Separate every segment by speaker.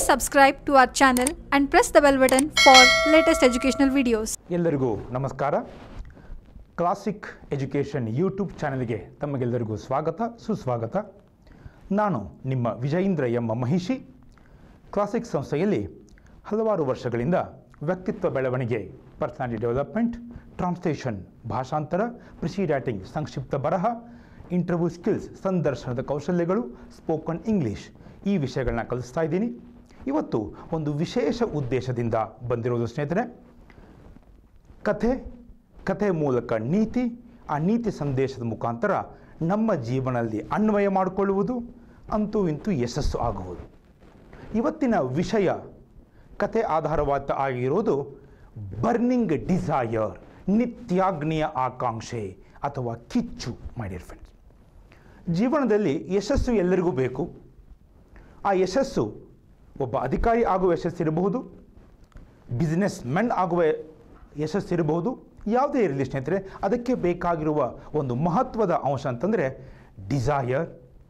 Speaker 1: subscribe to our channel and press the bell button for latest educational videos.
Speaker 2: ಎಲ್ಲರಿಗೂ ನಮಸ್ಕಾರ classic education YouTube ಚಾನೆಲ್ಗೆ ತಮಗೆಲ್ಲರಿಗೂ ಸ್ವಾಗತ ಸುಸ್ವಾಗತ ನಾನು ನಿಮ್ಮ ವಿಜಯೇಂದ್ರ ಎಂಬ ಮಹಿಷಿ ಕ್ಲಾಸಿಕ್ ಸಂಸ್ಥೆಯಲ್ಲಿ ಹಲವಾರು ವರ್ಷಗಳಿಂದ ವ್ಯಕ್ತಿತ್ವ ಬೆಳವಣಿಗೆ ಪರ್ಸನಾಲಿಟಿ ಡೆವಲಪ್ಮೆಂಟ್ ಟ್ರಾನ್ಸ್ಲೇಷನ್ ಭಾಷಾಂತರ ಪ್ರಿಸಿಡಾಟಿಂಗ್ ಸಂಕ್ಷಿಪ್ತ ಬರಹ ಇಂಟರ್ವ್ಯೂ ಸ್ಕಿಲ್ಸ್ ಸಂದರ್ಶನದ ಕೌಶಲ್ಯಗಳು ಸ್ಪೋಕನ್ ಇಂಗ್ಲೀಷ್ ಈ ವಿಷಯಗಳನ್ನ ಕಲಿಸ್ತಾ ಇದ್ದೀನಿ ಇವತ್ತು ಒಂದು ವಿಶೇಷ ಉದ್ದೇಶದಿಂದ ಬಂದಿರೋದು ಸ್ನೇಹಿತರೆ ಕಥೆ ಕಥೆ ಮೂಲಕ ನೀತಿ ಆ ನೀತಿ ಸಂದೇಶದ ಮುಖಾಂತರ ನಮ್ಮ ಜೀವನದಲ್ಲಿ ಅನ್ವಯ ಮಾಡಿಕೊಳ್ಳುವುದು ಅಂತೂ ಇಂತೂ ಯಶಸ್ಸು ಆಗುವುದು ಇವತ್ತಿನ ವಿಷಯ ಕತೆ ಆಧಾರವಾದ ಆಗಿರೋದು ಬರ್ನಿಂಗ್ ಡಿಸೈರ್ ನಿತ್ಯಾಗ್ನಿಯ ಆಕಾಂಕ್ಷೆ ಅಥವಾ ಕಿಚ್ಚು ಮೈ ಡಿಯರ್ ಫ್ರೆಂಡ್ಸ್ ಜೀವನದಲ್ಲಿ ಯಶಸ್ಸು ಎಲ್ಲರಿಗೂ ಬೇಕು ಆ ಯಶಸ್ಸು ಒಬ್ಬ ಅಧಿಕಾರಿ ಆಗುವ ಯಶಸ್ಸಿರಬಹುದು ಬಿಸ್ನೆಸ್ ಮೆನ್ ಆಗುವ ಯಶಸ್ಸಿರಬಹುದು ಯಾವುದೇ ಇರಲಿ ಸ್ನೇಹಿತರೆ ಅದಕ್ಕೆ ಬೇಕಾಗಿರುವ ಒಂದು ಮಹತ್ವದ ಅಂಶ ಅಂತಂದರೆ ಡಿಸೈರ್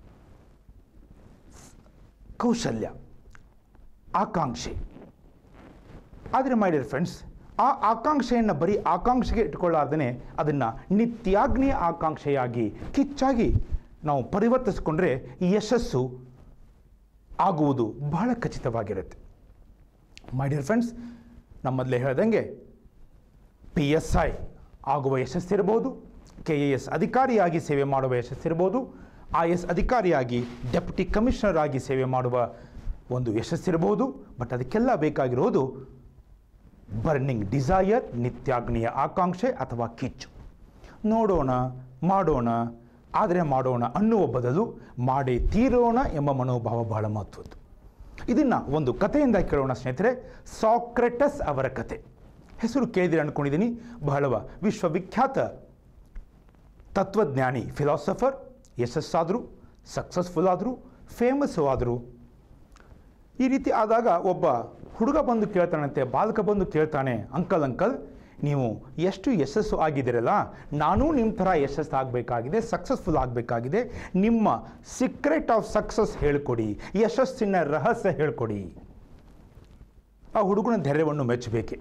Speaker 2: ಕೌಶಲ್ಯ ಆಕಾಂಕ್ಷೆ ಆದರೆ ಮೈ ಡಿಯರ್ ಫ್ರೆಂಡ್ಸ್ ಆ ಆಕಾಂಕ್ಷೆಯನ್ನು ಬರೀ ಆಕಾಂಕ್ಷೆಗೆ ಇಟ್ಕೊಳ್ಳಾರ್ದೇ ಅದನ್ನು ನಿತ್ಯಾಗ್ನಿಯ ಆಕಾಂಕ್ಷೆಯಾಗಿ ಕಿಚ್ಚಾಗಿ ನಾವು ಪರಿವರ್ತಿಸಿಕೊಂಡ್ರೆ ಈ ಯಶಸ್ಸು ಆಗುವುದು ಬಹಳ ಖಚಿತವಾಗಿರುತ್ತೆ ಮೈ ಡಿಯರ್ ಫ್ರೆಂಡ್ಸ್ ನಮ್ಮದಲ್ಲೇ ಹೇಳ್ದಂಗೆ ಪಿ ಎಸ್ ಐ ಆಗುವ ಯಶಸ್ಸಿರ್ಬೋದು ಕೆ ಎ ಎಸ್ ಅಧಿಕಾರಿಯಾಗಿ ಸೇವೆ ಮಾಡುವ ಯಶಸ್ಸಿರ್ಬೋದು ಐ ಎಸ್ ಅಧಿಕಾರಿಯಾಗಿ ಡೆಪ್ಯೂಟಿ ಕಮಿಷನರ್ ಆಗಿ ಸೇವೆ ಮಾಡುವ ಒಂದು ಯಶಸ್ಸಿರ್ಬೋದು ಬಟ್ ಅದಕ್ಕೆಲ್ಲ ಬೇಕಾಗಿರೋದು ಬರ್ನಿಂಗ್ ಡಿಸೈರ್ ನಿತ್ಯಾಗ್ನಿಯ ಆಕಾಂಕ್ಷೆ ಅಥವಾ ಕಿಚ್ಚು ನೋಡೋಣ ಮಾಡೋಣ ಆದರೆ ಮಾಡೋಣ ಅನ್ನುವ ಬದಲು ಮಾಡೇ ತೀರೋಣ ಎಂಬ ಮನೋಭಾವ ಬಹಳ ಮಹತ್ವದ್ದು ಇದನ್ನು ಒಂದು ಕಥೆಯಿಂದ ಕೇಳೋಣ ಸ್ನೇಹಿತರೆ ಸಾಕ್ರೆಟಸ್ ಅವರ ಕತೆ ಹೆಸರು ಕೇಳಿದಿರಿ ಅಂದ್ಕೊಂಡಿದ್ದೀನಿ ಬಹಳವ ವಿಶ್ವವಿಖ್ಯಾತ ತತ್ವಜ್ಞಾನಿ ಫಿಲಾಸಫರ್ ಯಶಸ್ಸಾದರು ಸಕ್ಸಸ್ಫುಲ್ ಆದರು ಫೇಮಸ್ಸು ಆದರು ಈ ರೀತಿ ಆದಾಗ ಒಬ್ಬ ಹುಡುಗ ಬಂದು ಕೇಳ್ತಾನಂತೆ ಬಾಲಕ ಬಂದು ಕೇಳ್ತಾನೆ ಅಂಕಲ್ ಅಂಕಲ್ ನೀವು ಎಷ್ಟು ಯಶಸ್ಸು ಆಗಿದ್ದೀರಲ್ಲ ನಾನೂ ನಿಮ್ಮ ಥರ ಯಶಸ್ಸು ಆಗಬೇಕಾಗಿದೆ ಸಕ್ಸಸ್ಫುಲ್ ಆಗಬೇಕಾಗಿದೆ ನಿಮ್ಮ ಸೀಕ್ರೆಟ್ ಆಫ್ ಸಕ್ಸಸ್ ಹೇಳ್ಕೊಡಿ ಯಶಸ್ಸಿನ ರಹಸ್ಯ ಹೇಳ್ಕೊಡಿ ಆ ಹುಡುಗನ ಧೈರ್ಯವನ್ನು ಮೆಚ್ಚಬೇಕೆ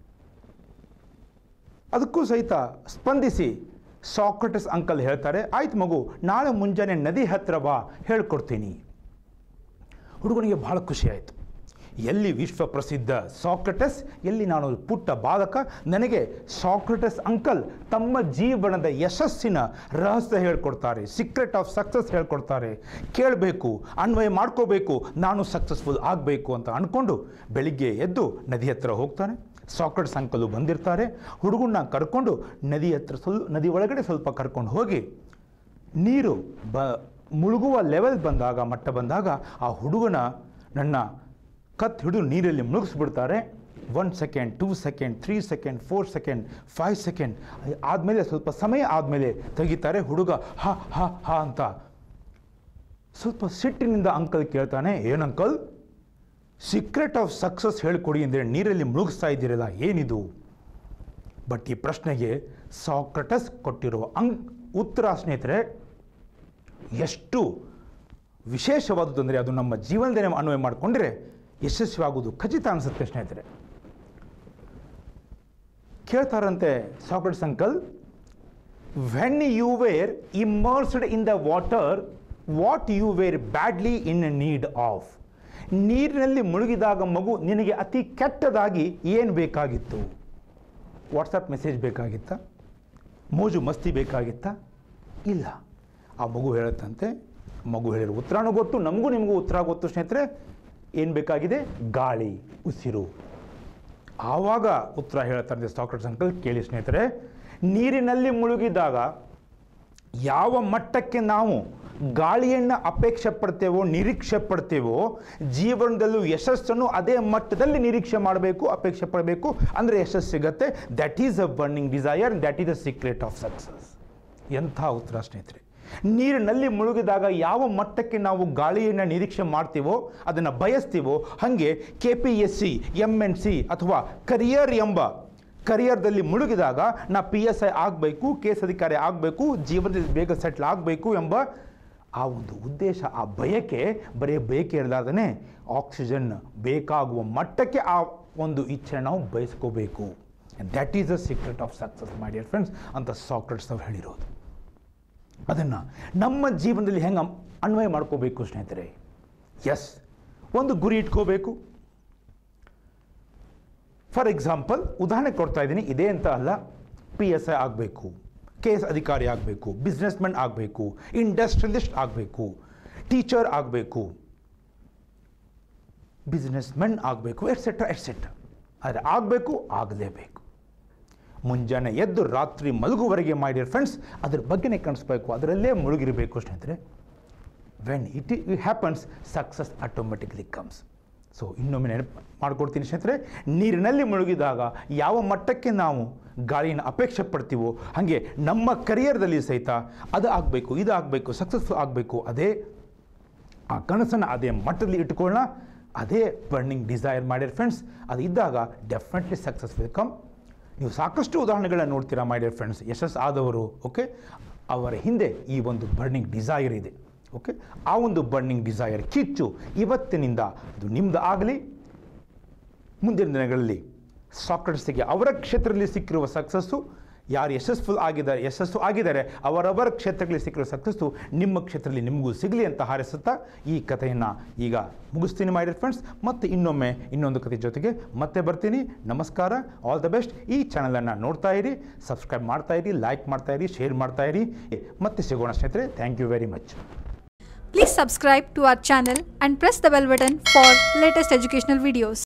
Speaker 2: ಅದಕ್ಕೂ ಸಹಿತ ಸ್ಪಂದಿಸಿ ಸಾಕ್ರೆಟಸ್ ಅಂಕಲ್ ಹೇಳ್ತಾರೆ ಆಯ್ತು ಮಗು ನಾಳೆ ಮುಂಜಾನೆ ನದಿ ಹತ್ರ ಬಾ ಹೇಳ್ಕೊಡ್ತೀನಿ ಹುಡುಗನಿಗೆ ಬಹಳ ಖುಷಿ ಆಯಿತು ಎಲ್ಲಿ ವಿಶ್ವ ಪ್ರಸಿದ್ಧ ಸಾಕ್ರೆಟಸ್ ಎಲ್ಲಿ ನಾನು ಪುಟ್ಟ ಬಾಲಕ ನನಗೆ ಸಾಕ್ರೆಟಸ್ ಅಂಕಲ್ ತಮ್ಮ ಜೀವನದ ಯಶಸ್ಸಿನ ರಹಸ್ಯ ಹೇಳ್ಕೊಡ್ತಾರೆ ಸೀಕ್ರೆಟ್ ಆಫ್ ಸಕ್ಸಸ್ ಹೇಳ್ಕೊಡ್ತಾರೆ ಕೇಳಬೇಕು ಅನ್ವಯ ಮಾಡ್ಕೋಬೇಕು ನಾನು ಸಕ್ಸಸ್ಫುಲ್ ಆಗಬೇಕು ಅಂತ ಅಂದ್ಕೊಂಡು ಬೆಳಿಗ್ಗೆ ಎದ್ದು ನದಿ ಹತ್ರ ಹೋಗ್ತಾನೆ ಸಾಕ್ರೆಟ್ಸ್ ಅಂಕಲು ಬಂದಿರ್ತಾರೆ ಹುಡುಗನ್ನ ಕರ್ಕೊಂಡು ನದಿ ಹತ್ರ ಸ್ವಲ್ಪ ನದಿ ಒಳಗಡೆ ಸ್ವಲ್ಪ ಕರ್ಕೊಂಡು ಹೋಗಿ ನೀರು ಬ ಮುಳುಗುವ ಲೆವೆಲ್ ಬಂದಾಗ ಮಟ್ಟ ಬಂದಾಗ ಆ ಹುಡುಗನ ನನ್ನ ಕತ್ ಹಿಡಿದು ನೀರಲ್ಲಿ ಮುಳುಗಿಸ್ಬಿಡ್ತಾರೆ one second two second three second four second five second ಆದಮೇಲೆ ಸ್ವಲ್ಪ ಸಮಯ ಆದಮೇಲೆ ತೆಗಿತಾರೆ ಹುಡುಗ ಹಾ ಹಾ ಹಾ ಅಂತ ಸ್ವಲ್ಪ ಸಿಟ್ಟಿನಿಂದ ಅಂಕಲ್ ಕೇಳ್ತಾನೆ ಏನು ಅಂಕಲ್ ಸೀಕ್ರೆಟ್ ಆಫ್ ಸಕ್ಸಸ್ ಹೇಳ್ಕೊಡಿ ಅಂದರೆ ನೀರಲ್ಲಿ ಮುಳುಗಿಸ್ತಾ ಇದ್ದೀರಲ್ಲ ಏನಿದು ಬಟ್ ಈ ಪ್ರಶ್ನೆಗೆ ಸಾಕ್ರಟಸ್ ಕೊಟ್ಟಿರುವ ಅಂಕ್ ಉತ್ತರ ಸ್ನೇಹಿತರೆ ಎಷ್ಟು ವಿಶೇಷವಾದದ್ದು ಅಂದರೆ ಅದು ನಮ್ಮ ಜೀವನದಲ್ಲಿ ನಾವು ಅನ್ವಯ ಮಾಡಿಕೊಂಡ್ರೆ ಯಶಸ್ವಿಯಾಗುವುದು ಖಚಿತ ಅನಿಸುತ್ತೆ ಸ್ನೇಹಿತರೆ ಕೇಳ್ತಾರಂತೆ Socrates uncle when you were immersed in the water what you were badly in need of ನೀರಿನಲ್ಲಿ ಮುಳುಗಿದಾಗ ಮಗು ನಿನಗೆ ಅತಿ ಕೆಟ್ಟದಾಗಿ ಏನು ಬೇಕಾಗಿತ್ತು ವಾಟ್ಸಪ್ ಮೆಸೇಜ್ ಬೇಕಾಗಿತ್ತಾ ಮೋಜು ಮಸ್ತಿ ಬೇಕಾಗಿತ್ತಾ ಇಲ್ಲ ಆ ಮಗು ಹೇಳುತ್ತಂತೆ ಮಗು ಹೇಳಿರೋ ಉತ್ತರನೂ ಗೊತ್ತು ನಮಗೂ ನಿಮಗೂ ಉತ್ತರ ಗೊತ್ತು ಸ್ನೇಹಿತರೆ ಏನು ಬೇಕಾಗಿದೆ ಗಾಳಿ ಉಸಿರು ಆವಾಗ ಉತ್ತರ ಹೇಳ್ತಾರೆ ಸಾಕ್ರೆಟ್ಸ್ ಅಂಕಲ್ ಕೇಳಿ ಸ್ನೇಹಿತರೆ ನೀರಿನಲ್ಲಿ ಮುಳುಗಿದಾಗ ಯಾವ ಮಟ್ಟಕ್ಕೆ ನಾವು ಗಾಳಿಯನ್ನು ಅಪೇಕ್ಷೆ ಪಡ್ತೇವೋ ನಿರೀಕ್ಷೆ ಪಡ್ತೇವೋ ಜೀವನದಲ್ಲೂ ಯಶಸ್ಸನ್ನು ಅದೇ ಮಟ್ಟದಲ್ಲಿ ನಿರೀಕ್ಷೆ ಮಾಡಬೇಕು ಅಪೇಕ್ಷೆ ಪಡಬೇಕು ಅಂದರೆ ಯಶಸ್ಸು ಸಿಗತ್ತೆ that is a burning desire that is a secret of success ಎಂಥ ಉತ್ತರ ಸ್ನೇಹಿತರೆ ನೀರಿನಲ್ಲಿ ಮುಳುಗಿದಾಗ ಯಾವ ಮಟ್ಟಕ್ಕೆ ನಾವು ಗಾಳಿಯನ್ನು ನಿರೀಕ್ಷೆ ಮಾಡ್ತೀವೋ ಅದನ್ನು ಬಯಸ್ತೀವೋ ಹಾಗೆ K P S C M N C ಅಥವಾ ಕರಿಯರ್ ಎಂಬ ಕರಿಯರ್ದಲ್ಲಿ ಮುಳುಗಿದಾಗ ನಾ ಪಿ ಎಸ್ ಐ ಆಗಬೇಕು ಕೆ ಎಸ್ ಅಧಿಕಾರಿ ಆಗಬೇಕು ಜೀವನದಲ್ಲಿ ಬೇಗ ಸೆಟ್ಲ್ ಆಗಬೇಕು ಎಂಬ ಆ ಒಂದು ಉದ್ದೇಶ ಆ ಬಯಕೆ ಬರೀ ಬಯಕೆ ಇರಲಾರ್ದೇ ಆಕ್ಸಿಜನ್ ಬೇಕಾಗುವ ಮಟ್ಟಕ್ಕೆ ಆ ಒಂದು ಇಚ್ಛೆ ನಾವು ಬಯಸ್ಕೋಬೇಕು that is the secret of success my dear friends ಅಂತ ಸಾಕ್ರೆಟ್ಸ್ ಅವ್ರು ಹೇಳಿರೋದು ಅದನ್ನು ನಮ್ಮ ಜೀವನದಲ್ಲಿ ಹೆಂಗೆ ಅನ್ವಯ ಮಾಡ್ಕೋಬೇಕು ಸ್ನೇಹಿತರೆ ಎಸ್ ಒಂದು ಗುರಿ ಇಟ್ಕೋಬೇಕು ಫಾರ್ ಎಕ್ಸಾಂಪಲ್ ಉದಾಹರಣೆ ಕೊಡ್ತಾ ಇದ್ದೀನಿ ಇದೇ ಅಂತ ಅಲ್ಲ ಪಿ ಎಸ್ ಐ ಆಗಬೇಕು ಕೆ ಎಸ್ ಅಧಿಕಾರಿ ಆಗಬೇಕು ಬಿಸ್ನೆಸ್ಮೆನ್ ಆಗಬೇಕು ಇಂಡಸ್ಟ್ರಿಯಲಿಸ್ಟ್ ಆಗಬೇಕು ಟೀಚರ್ ಆಗಬೇಕು ಬಿಸ್ನೆಸ್ಮೆನ್ ಆಗಬೇಕು ಎಟ್ಸೆಟ್ರಾ ಎಟ್ಸೆಟ್ರಾ ಆದರೆ ಆಗಬೇಕು ಆಗಲೇಬೇಕು ಮುಂಜಾನೆ ಎದ್ದು ರಾತ್ರಿ ಮಲಗುವರೆಗೆ ಮಾಡಿರೋ ಫ್ರೆಂಡ್ಸ್ ಅದ್ರ ಬಗ್ಗೆನೇ ಕಾಣಿಸ್ಬೇಕು ಅದರಲ್ಲೇ ಮುಳುಗಿರಬೇಕು ಸ್ನೇಹಿತರೆ when it it happens success automatically comes so ಇನ್ನೊಮ್ಮೆ ನೆನಪು ಮಾಡ್ಕೊಡ್ತೀನಿ ಸ್ನೇಹಿತರೆ ನೀರಿನಲ್ಲಿ ಮುಳುಗಿದಾಗ ಯಾವ ಮಟ್ಟಕ್ಕೆ ನಾವು ಗಾಳಿಯನ್ನು ಅಪೇಕ್ಷೆ ಪಡ್ತೀವೋ ಹಾಗೆ ನಮ್ಮ ಕರಿಯರ್ದಲ್ಲಿ ಸಹಿತ ಅದು ಆಗಬೇಕು ಇದು ಆಗಬೇಕು ಸಕ್ಸಸ್ಫುಲ್ ಆಗಬೇಕು ಅದೇ ಆ ಕನಸನ್ನು ಅದೇ ಮಟ್ಟದಲ್ಲಿ ಇಟ್ಕೊಳ್ಳೋಣ ಅದೇ ಬರ್ನಿಂಗ್ ಡಿಸೈರ್ ಮಾಡಿರ್ ಫ್ರೆಂಡ್ಸ್ ಅದು ಇದ್ದಾಗ ಡೆಫಿನೆಟ್ಲಿ ಸಕ್ಸಸ್ ವಿಲ್ ಕಮ್ ನೀವು ಸಾಕಷ್ಟು ಉದಾಹರಣೆಗಳನ್ನ ನೋಡ್ತೀರಾ ಮೈ ಡಿಯರ್ ಫ್ರೆಂಡ್ಸ್ ಯಶಸ್ ಆದವರು ಓಕೆ ಅವರ ಹಿಂದೆ ಈ ಒಂದು ಬರ್ನಿಂಗ್ ಡಿಸೈರ್ ಇದೆ ಓಕೆ ಆ ಒಂದು ಬರ್ನಿಂಗ್ ಡಿಸೈರ್ ಕಿಚ್ಚು ಇವತ್ತಿನಿಂದ ಅದು ನಿಮ್ಮದು ಆಗಲಿ ಮುಂದಿನ ದಿನಗಳಲ್ಲಿ ಸಾಕ್ರೆಟ್ಸ್ಗೆ ಅವರ ಕ್ಷೇತ್ರದಲ್ಲಿ ಸಿಕ್ಕಿರುವ ಸಕ್ಸಸ್ಸು ಯಾರು ಯಶಸ್ಫುಲ್ ಆಗಿದ್ದಾರೆ ಯಶಸ್ಸು ಆಗಿದ್ದಾರೆ ಅವರವರ ಕ್ಷೇತ್ರಗಳಲ್ಲಿ ಸಿಕ್ಕಿರೋ ಸಕ್ಸಸ್ಸು ನಿಮ್ಮ ಕ್ಷೇತ್ರದಲ್ಲಿ ನಿಮಗೂ ಸಿಗಲಿ ಅಂತ ಹಾರೈಸುತ್ತಾ ಈ ಕಥೆಯನ್ನು ಈಗ ಮುಗಿಸ್ತೀನಿ ಮಾಡಿರ್ ಫ್ರೆಂಡ್ಸ್ ಮತ್ತೆ ಇನ್ನೊಮ್ಮೆ ಇನ್ನೊಂದು ಕಥೆ ಜೊತೆಗೆ ಮತ್ತೆ ಬರ್ತೀನಿ ನಮಸ್ಕಾರ ಆಲ್ ದ ಬೆಸ್ಟ್ ಈ ಚಾನಲನ್ನು ನೋಡ್ತಾ ಇರಿ ಸಬ್ಸ್ಕ್ರೈಬ್ ಮಾಡ್ತಾ ಇರಿ ಲೈಕ್ ಮಾಡ್ತಾ ಇರಿ ಶೇರ್ ಮಾಡ್ತಾ ಇರಿ ಮತ್ತೆ ಸಿಗೋಣ ಸ್ನೇಹಿತರೆ thank you very much
Speaker 1: Please subscribe to our channel and press the bell button for latest educational videos.